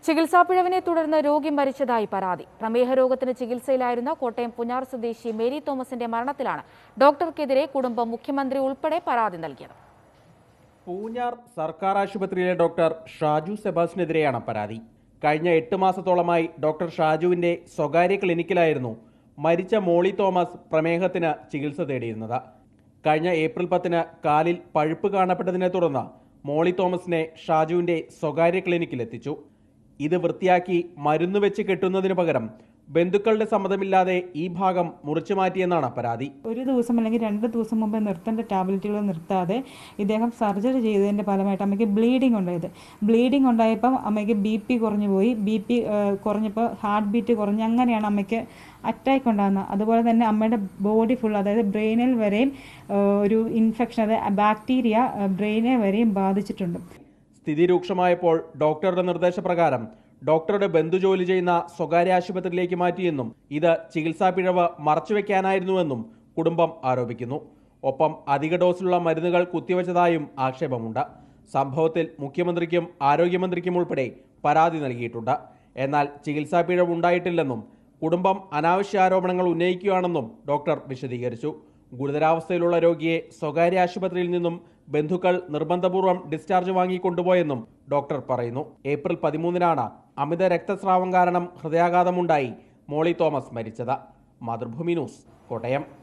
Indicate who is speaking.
Speaker 1: ചികിത്സാ പിഴവിനെ തുടർന്ന് രോഗി മരിച്ചതായി പരാതി പ്രമേഹ രോഗത്തിന് ചികിത്സയിലായിരുന്ന കോട്ടയം പുഞ്ഞാർ സ്വദേശി മേരി തോമസിന്റെ മരണത്തിലാണ് ഡോക്ടർക്കെതിരെ കുടുംബം മുഖ്യമന്ത്രി ഉൾപ്പെടെ പരാതി നൽകിയത്
Speaker 2: പൂഞ്ഞാർ സർക്കാർ ആശുപത്രിയിലെ ഡോക്ടർ ഷാജു സെബാസിനെതിരെയാണ് പരാതി കഴിഞ്ഞ എട്ട് മാസത്തോളമായി ഡോക്ടർ ഷാജുവിന്റെ സ്വകാര്യ ക്ലിനിക്കിലായിരുന്നു മരിച്ച മോളി തോമസ് പ്രമേഹത്തിന് ചികിത്സ തേടിയിരുന്നത് കഴിഞ്ഞ ഏപ്രിൽ പത്തിന് കാലിൽ പഴുപ്പ് കാണപ്പെട്ടതിനെ തുടർന്ന് മോളി തോമസിനെ ഷാജുവിന്റെ സ്വകാര്യ ക്ലിനിക്കിലെത്തിച്ചു ഇത് വൃത്തിയാക്കി മരുന്ന് വെച്ച് കെട്ടുന്നതിനു പകരം ബന്ധുക്കളുടെ സമ്മതമില്ലാതെ ഈ ഭാഗം മുറിച്ചു മാറ്റിയെന്നാണ് പരാതി
Speaker 3: ഒരു ദിവസം അല്ലെങ്കിൽ രണ്ട് ദിവസം മുമ്പ് നിർത്തേണ്ട ടാബ്ലറ്റുകൾ നിർത്താതെ ഇദ്ദേഹം സർജറി ചെയ്തതിൻ്റെ ഫലമായിട്ട് അമ്മയ്ക്ക് ബ്ലീഡിംഗ് ഉണ്ടായത് ബ്ലീഡിംഗ് ഉണ്ടായപ്പം അമ്മയ്ക്ക് ബി പി കുറഞ്ഞു പോയി ബി പി കുറഞ്ഞപ്പോൾ ഹാർട്ട് ബീറ്റ് കുറഞ്ഞ് അങ്ങനെയാണ് അമ്മയ്ക്ക് അറ്റാക്ക് ഉണ്ടാകുന്നത് അതുപോലെ തന്നെ അമ്മയുടെ ബോഡി ഫുൾ അതായത് ബ്രെയിനിൽ വരെയും ആ, ഒരു ഇൻഫെക്ഷൻ അതായത് ബാക്ടീരിയ ബ്രെയിനെ വരെയും ബാധിച്ചിട്ടുണ്ട്
Speaker 2: സ്ഥിതി രൂക്ഷമായപ്പോൾ ഡോക്ടറുടെ നിർദ്ദേശപ്രകാരം ഡോക്ടറുടെ ബന്ധു ജോലി ചെയ്യുന്ന സ്വകാര്യ ആശുപത്രിയിലേക്ക് മാറ്റിയെന്നും ഇത് ചികിത്സാ പിഴവ് മറച്ചുവെക്കാനായിരുന്നുവെന്നും കുടുംബം ആരോപിക്കുന്നു ഒപ്പം അധിക ഡോസിലുള്ള മരുന്നുകൾ കുത്തിവച്ചതായും ആക്ഷേപമുണ്ട് സംഭവത്തിൽ മുഖ്യമന്ത്രിക്കും ആരോഗ്യമന്ത്രിക്കും ഉൾപ്പെടെ പരാതി നൽകിയിട്ടുണ്ട് എന്നാൽ ചികിത്സാ പിഴവ് ഉണ്ടായിട്ടില്ലെന്നും കുടുംബം അനാവശ്യ ആരോപണങ്ങൾ ഉന്നയിക്കുകയാണെന്നും ഡോക്ടർ വിശദീകരിച്ചു ഗുരുതരാവസ്ഥയിലുള്ള രോഗിയെ സ്വകാര്യ ആശുപത്രിയിൽ നിന്നും ബന്ധുക്കൾ നിർബന്ധപൂർവ്വം ഡിസ്ചാർജ് വാങ്ങിക്കൊണ്ടുപോയെന്നും ഡോക്ടർ പറയുന്നു ഏപ്രിൽ പതിമൂന്നിനാണ് അമിത രക്തസ്രാവം കാരണം ഹൃദയാഘാതമുണ്ടായി മോളി തോമസ് മരിച്ചത് മാതൃഭൂമി ന്യൂസ് കോട്ടയം